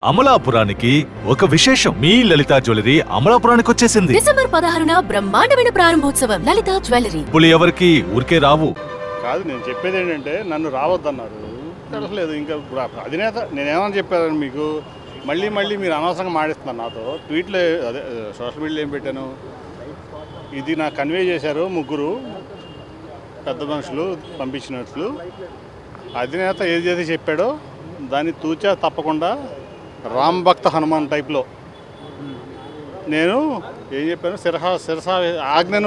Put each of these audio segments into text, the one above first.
అమలాపురానికి ఒక విశేషం మీ లలిత జ్యువెలరీ అమలాపురానికి వచ్చేసింది డిసెంబర్ పదహారున బ్రహ్మాండమైన ప్రారంభోత్సవం లలిత జ్యువెలరీ ఇప్పుడు ఎవరికి ఊరికే రావు కాదు నేను చెప్పేది ఏంటంటే నన్ను రావద్దన్నారు తెలియలేదు ఇంకా ఇప్పుడు ఆ అధినేత నేనేమని చెప్పాను మీకు మళ్ళీ మళ్ళీ మీరు అనవసరంగా మాడిస్తున్నారు నాతో ట్వీట్లో అదే సోషల్ మీడియాలో ఏం పెట్టాను ఇది నాకు కన్వే చేశారు ముగ్గురు పెద్ద మనుషులు పంపించినట్లు అధినేత ఏదైతే చెప్పాడో దాన్ని తూచా తప్పకుండా రామ్ భక్త హనుమాన్ టైప్లో నేను ఏం చెప్పాను శిరహ శిరస ఆజ్ఞను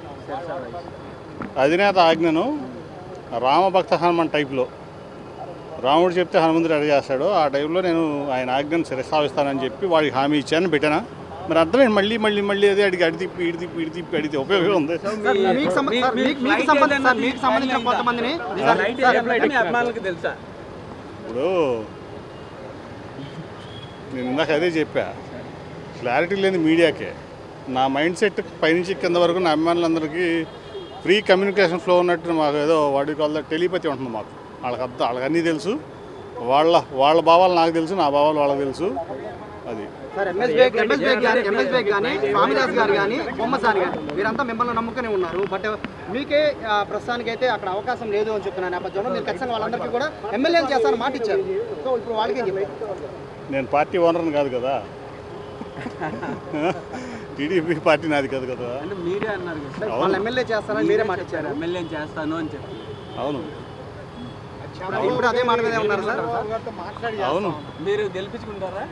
అధినేత ఆజ్ఞను రామభక్త హనుమాన్ టైప్లో రాముడు చెప్తే హనుమంతుడు అడిగేస్తాడు ఆ టైంలో నేను ఆయన ఆజ్ఞను శిరసావిస్తానని చెప్పి వాడికి హామీ ఇచ్చాను పెట్టానా మరి అర్థమైంది మళ్ళీ మళ్ళీ మళ్ళీ అదే అడిగి అడి తిప్పి ఇడి తిప్పి ఇడి తిప్పి అడిగితే ఉపయోగం ఉంది సార్, మీకు సంబ- సార్, మీకు- మీకు సంబంధించిన సార్, మీకు సంబంధించిన కొంతమందిని ఫ్లైట్ ఏ ఫ్లైట్ మీ అభిమానులకు తెలుసా ఇప్పుడు నేను ఇందాక అదే చెప్పా క్లారిటీ లేని మీడియాకే నా మైండ్ సెట్ పైనుంచి కింద వరకు నా అభిమానులందరికీ ఫ్రీ కమ్యూనికేషన్ ఫ్లో ఉన్నట్టు మాకు ఏదో వాడి వాళ్ళ టెలిపతి ఉంటుంది మాకు వాళ్ళకి అర్థం వాళ్ళకి అన్నీ తెలుసు వాళ్ళ వాళ్ళ భావాలు నాకు తెలుసు నా భావాలు వాళ్ళకి తెలుసు అది సార్ ఎంఎస్బీ ఎంఎస్బీ గాని ఎంఎస్బీ గాని స్వామిదాస్ గారు కానీ బొమ్మసాని గారు వీరంతా మిమ్మల్ని నమ్ముకునే ఉన్నారు బట్ మీకే ఆ, ప్రస్తుతానికైతే అక్కడ అవకాశం లేదు అని చెప్తున్న నేపథ్యంలో మీరు ఖచ్చితంగా వాళ్ళందరికీ కూడా ఎమ్మెల్యేలు చేస్తారని మాట ఇచ్చారు సో ఇప్పుడు వాళ్ళకి ఏం చెప్పారు నేను పార్టీ ఓనర్ని కాదు కదా టీడీపీ పార్టీ నాది కాదు కదా అంటే మీరే అన్నారు కదా వాళ్ళు అవును ఎమ్మెల్యే చేస్తారని మీరే మాట ఇచ్చారు ఎమ్మెల్యే చేస్తాను అని చెప్పి అవును ఇప్పుడు అదే మాట మీదే ఉన్నారు సార్ అవును మీరు గెలిపించుకుంటారా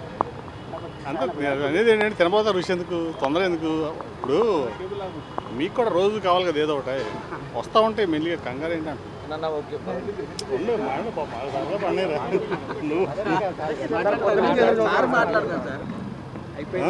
అంతే నేను అనేది ఏంటంటే తినబోతా రుచి ఎందుకు తొందర ఎందుకు ఇప్పుడు మీకు కూడా రోజు కావాలి కదా ఏదో ఒకటి వస్తా ఉంటే మెల్లిగా కంగారు ఏంటంటే ఉండు, మాడు పాపం, ఆ సరదా పడనీరా. నువ్వు సార్ మాట్లాడతారు సార్ ఆ?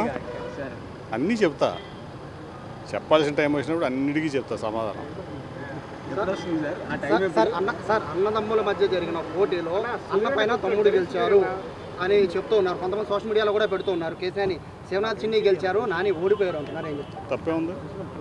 అన్నీ చెప్తా చెప్పాల్సిన టైం వచ్చినప్పుడు అన్నిటికీ చెప్తా సమాధానం ఎప్పుడు వస్తుంది సార్ ఆ టైం సార్ సార్ అన్న సార్ అన్నదమ్ముల మధ్య జరిగిన పోటీలో అన్న పైన తమ్ముడు గెలిచారు అని చెప్తూ ఉన్నారు కొంతమంది సోషల్ మీడియాలో కూడా పెడుతూ ఉన్నారు కేసీఆర్ని శివనాథ్ చిన్ని గెలిచారు నాని ఓడిపోయారు అంటున్నారు ఏం చెప్తారు తప్పే ఉంది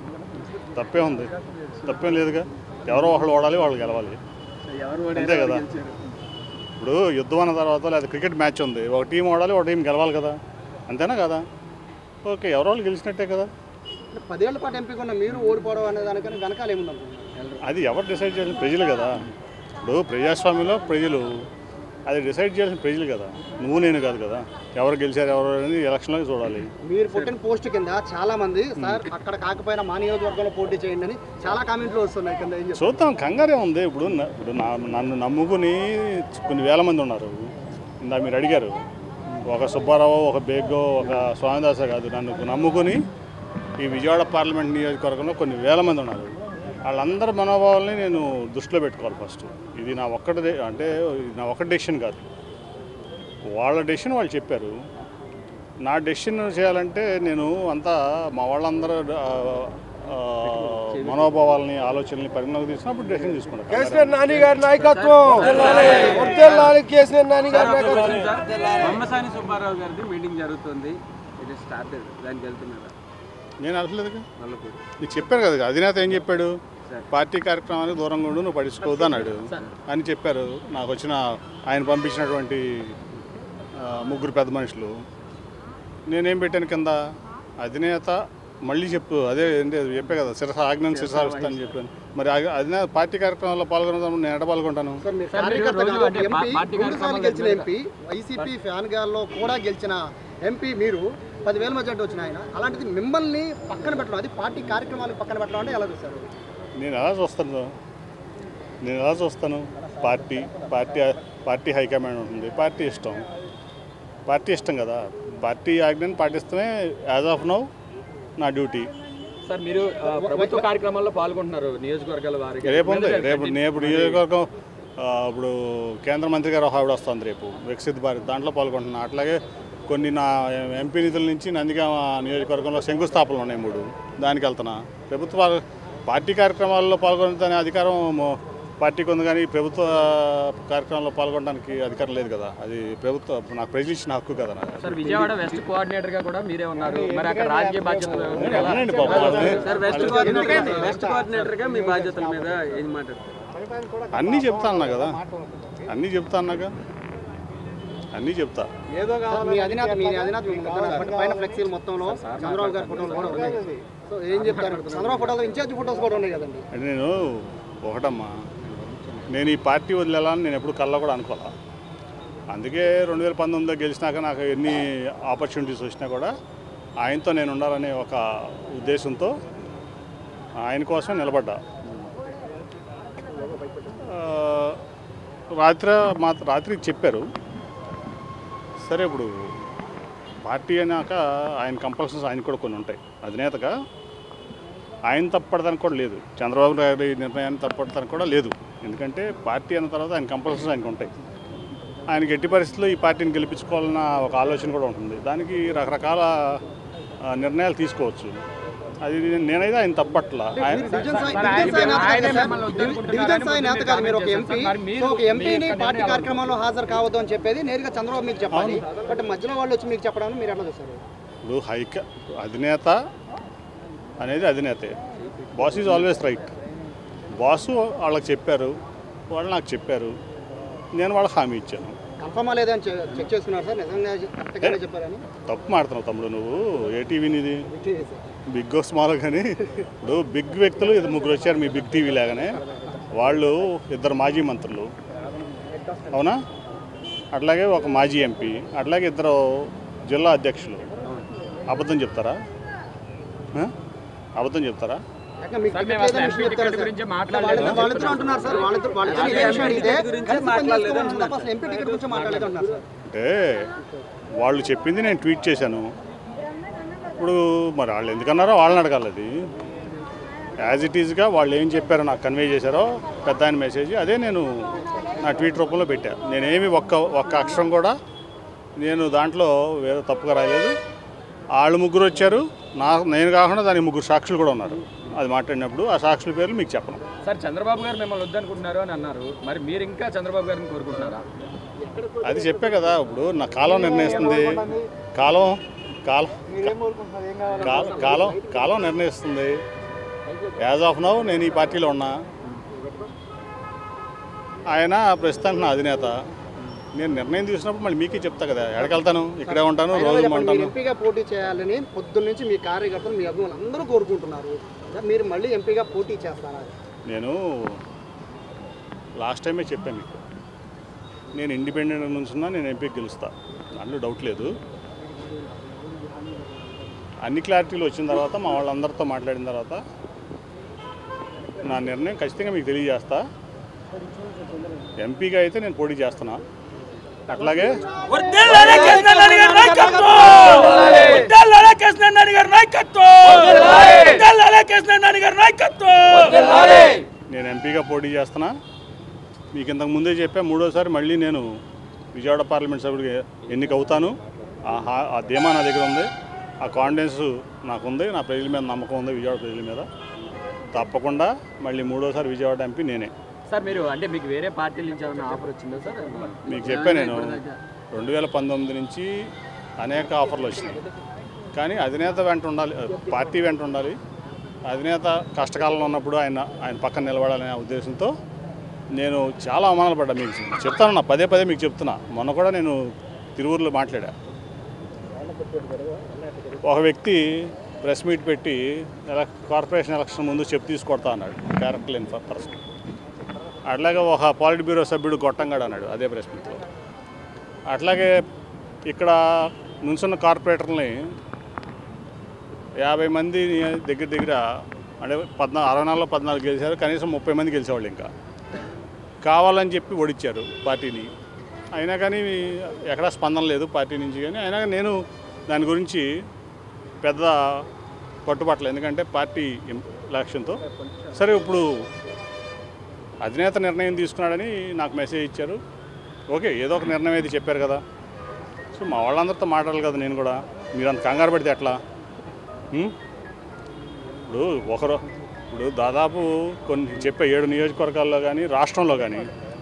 తప్పే ఉంది తప్పేం లేదుగా ఎవరో ఒకళ్ళు ఓడాలి వాళ్ళు గెలవాలి ఎవరు అంతే కదా ఇప్పుడు యుద్ధం అన్న తర్వాత లేదా క్రికెట్ మ్యాచ్ ఉంది ఒక టీం ఓడాలి ఒక టీం గెలవాలి కదా అంతేనా కదా ఓకే ఎవరో వాళ్ళు గెలిచినట్టే కదా అంటే పదేళ్ల పాటు ఎంపిక ఉన్న మీరు ఓడిపోవడం అనే దానికన్నా వెనకాల ఏముందనుకుంటున్నారు అది ఎవరు డిసైడ్ చేయాలి ప్రజలు కదా ఇప్పుడు ప్రజాస్వామ్యంలో ప్రజలు అది డిసైడ్ చేయాల్సిన ప్రజలు కదా నువ్వు నేను కాదు కదా ఎవరు గెలిచారు ఎవరు అనేది ఎలక్షన్లో చూడాలి మీరు పుట్టిన పోస్ట్ కింద చాలా మంది సార్ అక్కడ కాకపోయినా మా నియోజకవర్గంలో పోటీ చేయండి అని చాలా కామెంట్లు వస్తున్నాయి కింద ఏం చెప్తారు చూద్దాం కంగారే ఉంది ఇప్పుడు న- ఇప్పుడు నా నన్ను నమ్ముకుని కొన్ని వేల మంది ఉన్నారు ఇందా మీరు అడిగారు ఒక సుబ్బారావు ఒక బేగ్గో ఒక స్వామిదాస కాదు నన్ను నమ్ముకుని ఈ విజయవాడ పార్లమెంట్ నియోజకవర్గంలో కొన్ని వేల మంది ఉన్నారు వాళ్ళందరి మనోభావాల్ని నేను దృష్టిలో పెట్టుకోవాలి ఫస్ట్ ఇది నా ఒక్కటి అంటే ఇది నా ఒక్కటి డెసిషన్ కాదు వాళ్ళ డెసిషన్ వాళ్ళు చెప్పారు నా డెసిషన్ చేయాలంటే నేను అంతా మా వాళ్ళందరూ ఆ, ఆ, మనోభావాల్ని ఆలోచనల్ని పరిగణలోకి తీసుకున్నప్పుడు డెసిషన్ తీసుకుంటాను కేసీఆర్ నాని గారి నాయకత్వం వర్ధిల్లాలి కేసీఆర్ నాని గారి నాయకత్వం బొమ్మసాని సుబ్బారావు గారిది మీటింగ్ జరుగుతుంది ఇది స్టార్ట్ దానికి వెళ్తున్నారా నేను అనట్లేదుగా వాళ్ళకు నీకు చెప్పాను కదా అధినేత ఏం చెప్పాడు పార్టీ కార్యక్రమానికి దూరంగా ఉండు నువ్వు పట్టించుకోవద్దు అన్నాడు అని చెప్పారు నాకు వచ్చిన ఆయన పంపించినటువంటి ఆ, ముగ్గురు పెద్ద మనుషులు నేనేం పెట్టాను కింద అధినేత మళ్ళీ చెప్పు అదే ఏంటి అది చెప్పే కదా శిరస ఆజ్ఞను శిరసావిస్తానని చెప్పాను మరి ఆ- అధినేత పార్టీ కార్యక్రమాల్లో పాల్గొనడం నేను ఎడ పాల్గొంటాను సార్ మీరు సార్, మీరు కార్యకర్త రోజు కాదు, అంటే ఎంపీ పా- పార్టీ మూడు సార్లు కార్యక్రమాలు గెలిచిన ఎంపీ వైసీపీ ఫ్యాన్ గాల్లో కూడా గెలిచిన ఎంపీ మీరు పదివేల మెజార్టీ వచ్చిన ఆయన అలాంటిది మిమ్మల్ని పక్కన పెట్టడం అది పార్టీ కార్యక్రమాలు పక్కన పెట్టడం అంటే ఎలా చూస్తారు నేను ఎలా చూస్తాను నేను ఎలా చూస్తాను పార్టీ పార్టీ పార్టీ హైకమాండ్ ఉంటుంది పార్టీ ఇష్టం పార్టీ ఇష్టం కదా పార్టీ ఆజ్ఞను పాటిస్తమే యాజ్ ఆఫ్ నౌ నా డ్యూటీ సార్ మీరు ఆ, ప్రభుత్వ కార్యక్రమాల్లో పాల్గొంటున్నారు నియోజకవర్గాల వారికి రేపు ఉంది రేపు రేపు నియోజకవర్గం ఆ, ఇప్పుడు కేంద్ర మంత్రి గారు ఒక ఆవిడ వస్తుంది రేపు వికసిత్ భారత్ దాంట్లో పాల్గొంటున్నా అట్లాగే కొన్ని నా ఎంపీ నిధుల నుంచి నందిగామ నియోజకవర్గంలో శంకుస్థాపనలు ఉన్నాయి మూడు దానికి వెళ్తున్నా ప్రభుత్వ పార్టీ కార్యక్రమాల్లో పాల్గొనే అధికారం మొ- పార్టీకి ఉంది కానీ ప్రభుత్వ కార్యక్రమాల్లో పాల్గొనడానికి అధికారం లేదు కదా అది ప్రభుత్వ నాకు ప్రజలు ఇచ్చిన హక్కు కదా నాకు సార్ విజయవాడ వెస్ట్ కోఆర్డినేటర్ గా కూడా మీరే ఉన్నారు మరి అక్కడ రాజకీయ బాధ్యతలు మీరు ఎలా- అవునండి పాపం వాళ్ళని. Sir west coordinator west coordinator గా మీ బాధ్యతల మీద ఏం మాట్లాడతారు అన్నీ చెప్తా అన్నా కదా అన్నీ చెప్తా అన్నాగా అన్నీ చెప్తా ఏదో సార్, మీ అధినేత మీ అధినేత మీకు వద్దన్నారు. బట్ పైన ఫ్లెక్సీలు మొత్తంలో చంద్రబాబు గారి ఫోటోలు కూడా ఉన్నాయి సో ఏం చెప్తారు చంద్రబాబు ఫోటోలు ఇన్ఛార్జ్ ఫోటోస్ కూడా ఉన్నాయి కదండి అంటే నేను ఒకటమ్మా నేను ఈ పార్టీ వదిలేయాలని నేను ఎప్పుడు కళ్ళ కూడా అనుకోవాలా అందుకే రెండు వేల పంతొమ్మిదిలో గెలిచినాక నాకు ఎన్ని ఆపర్చునిటీస్ వచ్చినా కూడా ఆయనతో నేను ఉండాలనే ఒక ఉద్దేశంతో ఆయన కోసం నిలబడ్డా ఆ, రాత్రి మా రాత్రి చెప్పారు సరే ఇప్పుడు పార్టీ అయినాక ఆయన కంపల్సరీస్ ఆయన కూడా కొన్ని ఉంటాయి అధినేతగా ఆయన తప్పడదానికి కూడా లేదు చంద్రబాబు గారి నిర్ణయాన్ని తప్పడదానికి కూడా లేదు ఎందుకంటే పార్టీ అన్న తర్వాత ఆయన కంపల్సరీస్ ఆయనకు ఉంటాయి ఆయన ఎట్టి పరిస్థితుల్లో ఈ పార్టీని గెలిపించుకోవాలన్న ఒక ఆలోచన కూడా ఉంటుంది దానికి రకరకాల ఆ, నిర్ణయాలు తీసుకోవచ్చు అది నేను- నేనైతే ఆయన తప్పట్ల ఆయన డివిజన్ స్థాయి- మరి డివిజన్ స్థాయి నేత కాదు ఆయనే సార్. మిమ్మల్ని వద్దనుకుంటున్నారని డివిజన్ స్థాయి నేత కాదు మీరు ఒక ఎంపీ మరి మీరు- సో ఒక ఎంపీని మీ పార్టీ కన్వీనర్ కార్యక్రమంలో హాజరు కావద్దు అని చెప్పేది నేరుగా చంద్రబాబు మీకు చెప్పాలి బట్ మధ్యలో వాళ్ళు వచ్చి మీకు చెప్పడానికి మీరు ఎట్లా చూస్తారు ఇప్పుడు హైక అధినేత అనేది అధినేతే boss is always right boss వాళ్ళకి చెప్పారు వాళ్ళు నాకు చెప్పారు నేను వాళ్ళకి హామీ ఇచ్చాను కన్ఫర్మా లేదని చె- చెక్ చేసుకున్నారు సార్ నిజంగా కరెక్ట్గానే చెప్పారని తప్పు మాడుతున్నావు తమ్ముడు నువ్వు ఏ టీవీనిది బిగ్ స్మాల్ కానీ ఇప్పుడు బిగ్ వ్యక్తులు ఇది ముగ్గురు వచ్చారు మీ బిగ్ టీవీ లాగానే వాళ్ళు ఇద్దరు మాజీ మంత్రులు అవునా అట్లాగే ఒక మాజీ ఎంపీ అట్లాగే ఇద్దరు జిల్లా అధ్యక్షులు అబద్ధం చెప్తారా ఆ? అబద్ధం చెప్తారా ఇంకా మీకు సార్, టికెట్ మేము అసలు లేదని ఎంపీ చెప్తారా టికెట్ సార్? గురించి వాళ్ళిద్దరు మాట్లాడలేదు వాళ్ళిద్దరు అంటున్నారు సార్ వాళ్ళిద్దరు వాళ్ళిద్దరు ఇదే విషయం అడిగితే కలిసి పనిచేసుకోమని తప్ప అసలు ఎంపీ టికెట్ గురించి మాట్లాడలేదు అంటున్నారు సార్ అంటే వాళ్ళు చెప్పింది నేను ట్వీట్ చేశాను ఇప్పుడు మరి వాళ్ళు ఎందుకన్నారో వాళ్ళని అడగాలి అది యాజ్ ఇట్ ఈజ్గా వాళ్ళు ఏం చెప్పారో నాకు కన్వే చేశారో పెద్ద ఆయన మెసేజ్ అదే నేను నా ట్వీట్ రూపంలో పెట్టా నేనేమి ఒక్క ఒక్క అక్షరం కూడా నేను దాంట్లో వేరే తప్పుగా రాయలేదు వాళ్ళు ముగ్గురు వచ్చారు నా నేను కాకుండా దానికి ముగ్గురు సాక్షులు కూడా ఉన్నారు అది మాట్లాడినప్పుడు ఆ సాక్షుల పేర్లు మీకు చెప్పను సార్ చంద్రబాబు గారు మిమ్మల్ని వద్దనుకుంటున్నారు అని అన్నారు మరి మీరు ఇంకా చంద్రబాబు గారిని కోరుకుంటున్నారా అది చెప్పే కదా ఇప్పుడు నా కాలం నిర్ణయిస్తుంది కాలం కాలం కాలం కాలం కాలం నిర్ణయిస్తుంది యాజ్ ఆఫ్ నౌ నేను ఈ పార్టీలో ఉన్నా ఆయన ప్రస్తుతానికి నా అధినేత నేను నిర్ణయం తీసుకున్నప్పుడు మళ్ళీ మీకే చెప్తా కదా ఎక్కడికెళ్తాను ఇక్కడే ఉంటాను అయినా రోజు చెప్పండి, మీరు ఉంటాను ఎంపీగా పోటీ చేయాలని పొద్దున్న నుంచి మీ కార్యకర్తలు మీ అభిమానులు అందరూ కోరుకుంటున్నారు మీరు మళ్ళీ ఎంపీగా పోటీ చేస్తారా నేను లాస్ట్ టైమే చెప్పాను మీకు నేను ఇండిపెండెంట్ నుంచున్నా నేను ఎంపీకి గెలుస్తా దాంట్లో డౌట్ లేదు అన్ని క్లారిటీలు వచ్చిన తర్వాత మా వాళ్ళందరితో మాట్లాడిన తర్వాత నా నిర్ణయం ఖచ్చితంగా మీకు తెలియజేస్తా ఎంపీగా అయితే నేను పోటీ చేస్తున్నా అట్లాగే వర్ధిల్లాలి కృష్ణనారాయణ గారి నాయకత్వం వర్ధిల్లాలి కృష్ణనారాయణ గారి నాయకత్వం వర్ధిల్లాలి కృష్ణనారాయణ గారి నాయకత్వం నేను ఎంపీగా పోటీ చేస్తున్నా మీకు ఇంతకు ముందే చెప్పా మూడోసారి మళ్ళీ నేను విజయవాడ పార్లమెంట్ సభ్యుడికి ఎన్నిక అవుతాను ఆ హా- ఆ ధీమా నా దగ్గర ఉంది ఆ కాన్ఫిడెన్స్ నాకు ఉంది నా ప్రజల మీద నమ్మకం ఉంది విజయవాడ ప్రజల మీద తప్పకుండా మళ్ళీ మూడోసారి విజయవాడ ఎంపీ నేనే సార్ మీరు అంటే మీకు వేరే పార్టీల నుంచి ఏమైనా ఆఫర్ వచ్చిందా సార్ మీకు చెప్పాను నేను రెండు వేల పంతొమ్మిది నుంచి అనేక ఆఫర్లు వచ్చినాయి కానీ అధినేత వెంట ఉండాలి పార్టీ వెంట ఉండాలి అధినేత కష్టకాలంలో ఉన్నప్పుడు ఆయన ఆయన పక్కన నిలబడాలనే ఉద్దేశంతో నేను చాలా అవమానాలు పడ్డా మీకు చెప్తాను నా పదే పదే మీకు చెప్తున్నా మొన్న కూడా నేను తిరువురులో మాట్లాడా ఒక వ్యక్తి ప్రెస్ మీట్ పెట్టి ఎలక్ కార్పొరేషన్ ఎలక్షన్ ముందు చెప్పు తీసుకొడతా అన్నాడు క్యారెక్టర్ లేని పర్సన్ అట్లాగే ఒక పాలిట్ బ్యూరో సభ్యుడు గొట్టంగాడు అన్నాడు అదే ప్రెస్ మీట్లో అట్లాగే ఇక్కడ నుంచున్న కార్పొరేటర్ని యాభై మంది దగ్గర దగ్గర అంటే పద్నా అరవై నాలుగులో పద్నాలుగు గెలిచారు కనీసం ముప్పై మంది గెలిచేవాళ్ళు ఇంకా కావాలని చెప్పి ఓడిచ్చారు పార్టీని అయినా కానీ ఎక్కడా స్పందన లేదు పార్టీ నుంచి కానీ అయినా కానీ నేను దాని గురించి పెద్ద పట్టుబట్టలేదు ఎందుకంటే పార్టీ లక్ష్యంతో సరే ఇప్పుడు అధినేత నిర్ణయం తీసుకున్నాడని నాకు మెసేజ్ ఇచ్చారు ఓకే ఏదో ఒక నిర్ణయం అయితే చెప్పారు కదా సో మా వాళ్ళందరితో మాట్లాడాలి కదా నేను కూడా మీరు అంత కంగారు పడితే ఎట్లా ఉం? ఇప్పుడు ఒకరు ఇప్పుడు దాదాపు కొన్ని చెప్పే ఏడు నియోజకవర్గాల్లో కానీ రాష్ట్రంలో కానీ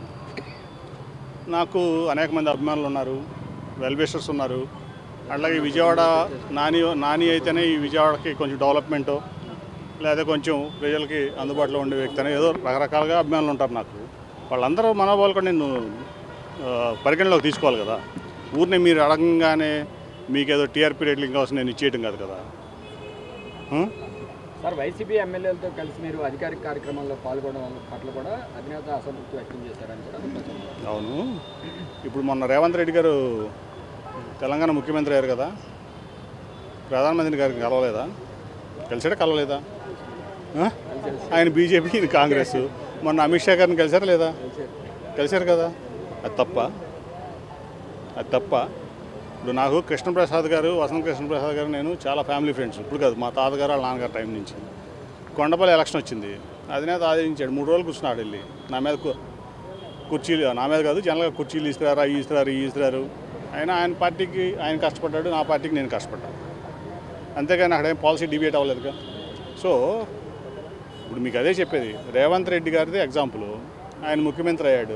నాకు అనేక మంది అభిమానులు ఉన్నారు వెల్బిషర్స్ ఉన్నారు అట్లాగే విజయవాడ నాని నాని అయితేనే ఈ విజయవాడకి కొంచెం డెవలప్మెంటు లేదా కొంచెం ప్రజలకి అందుబాటులో ఉండే వ్యక్తి అని ఏదో రకరకాలుగా అభిమానులు ఉంటారు నాకు వాళ్ళందరూ మనోభావాలు కూడా నేను ఆ, పరిగణలోకి తీసుకోవాలి కదా ఊరిని మీరు అడగంగానే మీకేదో టీఆర్పీ రేట్లు కోసం నేను ఇచ్చేయటం కాదు కదా ఆ? సార్ వైసీపీ ఎమ్మెల్యేలతో కలిసి మీరు అధికారిక కార్యక్రమాల్లో పాల్గొనడం పట్ల కూడా అధినేత అసంతృప్తి వ్యక్తం చేశారని కూడా ప్రచారం. అవును ఇప్పుడు మొన్న రేవంత్ రెడ్డి గారు తెలంగాణ ముఖ్యమంత్రి అయ్యారు కదా ప్రధానమంత్రి గారికి కలవలేదా కలిసాడా కలవలేదా ఆ? ఆయన బీజేపీ ఈయన కాంగ్రెస్ మొన్న అమిత్ షా గారిని కలిసారా లేదా కలిశారు కదా అది తప్ప అది తప్ప ఇప్పుడు నాకు కృష్ణప్రసాద్ గారు వసంత కృష్ణప్రసాద్ గారు నేను చాలా ఫ్యామిలీ ఫ్రెండ్స్ ఇప్పుడు కాదు మా తాతగారు వాళ్ళ నాన్నగారు టైం నుంచి కొండపల్లి ఎలక్షన్ వచ్చింది అధినేత ఆదరించాడు మూడు రోజులు కూర్చున్నాడు వెళ్ళి నా మీద కు- కుర్చీలు నా మీద కాదు జనరల్గా కుర్చీలు ఇస్తున్నారు అవి ఇస్తున్నారు ఇవి ఇస్తున్నారు అయినా ఆయన పార్టీకి ఆయన కష్టపడ్డాడు నా పార్టీకి నేను కష్టపడ్డాను అంతేగాని అక్కడ ఏం పాలసీ డిబేట్ అవ్వలేదుగా సో ఇప్పుడు మీకు అదే చెప్పేది రేవంత్ రెడ్డి గారిది ఎగ్జాంపుల్ ఆయన ముఖ్యమంత్రి అయ్యాడు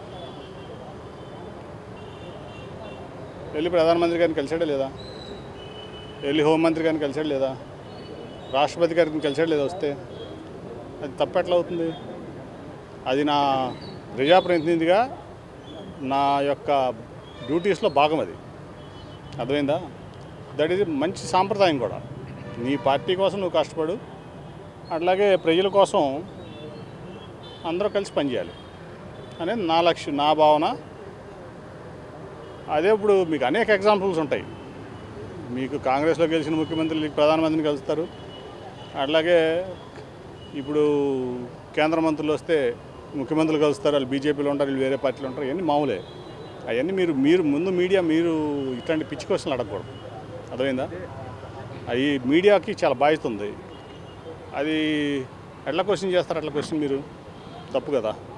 వెళ్ళి ప్రధానమంత్రి గారిని కలిసాడా లేదా వెళ్ళి హోంమంత్రి గారిని కలిసాడు లేదా రాష్ట్రపతి గారిని కలిసాడు లేదా వస్తే అది తప్పెట్లా అవుతుంది అది నా ప్రజాప్రతినిధిగా నా యొక్క డ్యూటీస్లో భాగం అది అర్థమైందా దట్ ఈజ్ మంచి సాంప్రదాయం కూడా నీ పార్టీ కోసం నువ్వు కష్టపడు అట్లాగే ప్రజల కోసం అందరూ కలిసి పనిచేయాలి అనేది నా లక్ష్యం నా భావన అదే ఇప్పుడు మీకు అనేక ఎగ్జాంపుల్స్ ఉంటాయి మీకు కాంగ్రెస్లో గెలిచిన ముఖ్యమంత్రులు ప్రధానమంత్రిని కలుస్తారు అట్లాగే ఇప్పుడు కేంద్ర మంత్రులు వస్తే ముఖ్యమంత్రులు కలుస్తారు వాళ్ళు బీజేపీలో ఉంటారు వీళ్ళు వేరే పార్టీలో ఉంటారు ఇవన్నీ మామూలే అవన్నీ మీరు మీరు ముందు మీడియా మీరు ఇట్లాంటి పిచ్చి క్వశ్చన్లు అడగకూడదు అర్థమైందా అవి మీడియాకి చాలా బాధ్యత ఉంది అది ఎట్లా క్వశ్చన్ చేస్తారు అట్లా క్వశ్చన్ మీరు తప్పు కదా